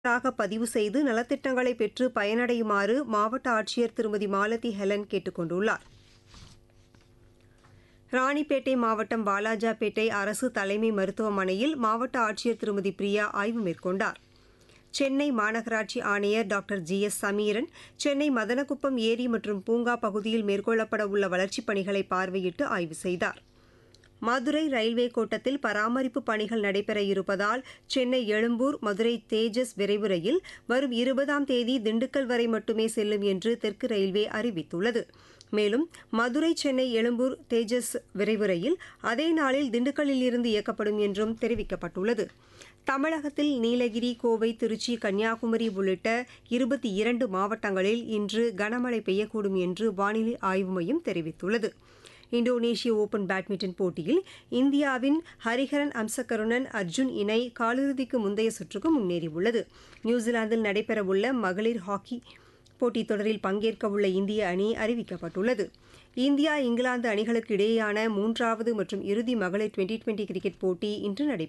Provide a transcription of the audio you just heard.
உறுப்பினராக பதிவு செய்து நலத்திட்டங்களை பெற்று பயனடையுமாறு மாவட்ட ஆட்சியர் திருமதி மாலதி ஹெலன் கேட்டுக் கொண்டுள்ளார் ராணிப்பேட்டை மாவட்டம் வாலாஜாபேட்டை அரசு தலைமை மருத்துவமனையில் மாவட்ட ஆட்சியர் திருமதி பிரியா ஆய்வு மேற்கொண்டார் சென்னை மாநகராட்சி ஆணையர் doctor G S Sameeran Chennai Madanakuppam ஏரி மற்றும் பூங்கா பகுதியில் மேற்கொள்ளப்பட உள்ள வளர்ச்சிப் பணிகளை பார்வையிட்டு ஆய்வு செய்தார் மதுரை ரயில்வே கோட்டத்தில் பராமரிப்பு பணிகள் நடைபெற இருப்பதால் சென்னை எழும்பூர் மதுரை தேஜஸ் விரைவு ரயில் வரும் இருபதாம் தேதி திண்டுக்கல் வரை மட்டுமே செல்லும் என்று தெற்கு ரயில்வே அறிவித்துள்ளது மேலும் மதுரை சென்னை எழும்பூர் தேஜஸ் விரைவு ரயில் அதே நாளில் திண்டுக்கல்லில் இருந்து இயக்கப்படும் என்றும் தெரிவிக்கப்பட்டுள்ளது தமிழகத்தில் நீலகிரி கோவை திருச்சி கன்னியாகுமரி உள்ளிட்ட இருபத்தி இரண்டு மாவட்டங்களில் இன்று கனமழை பெய்யக்கூடும் என்று வானிலை ஆய்வு மையம் தெரிவித்துள்ளது இந்தோனேஷிய ஓபன் பேட்மிண்டன் போட்டியில் இந்தியாவின் ஹரிஹரன் அம்சகருணன் அர்ஜுன் இணை காலிறுதிக்கு முந்தைய சுற்றுக்கு முன்னேறியுள்ளது நியூசிலாந்தில் நடைபெறவுள்ள மகளிர் ஹாக்கி போட்டித் தொடரில் பங்கேற்கவுள்ள இந்திய அணி அறிவிக்கப்பட்டுள்ளது இந்தியா இங்கிலாந்து அணிகளுக்கு இடையேயான மூன்றாவது மற்றும் இறுதி மகளிர் டுவெண்டி டுவெண்டி கிரிக்கெட் போட்டி இன்று நடைபெறுகிறது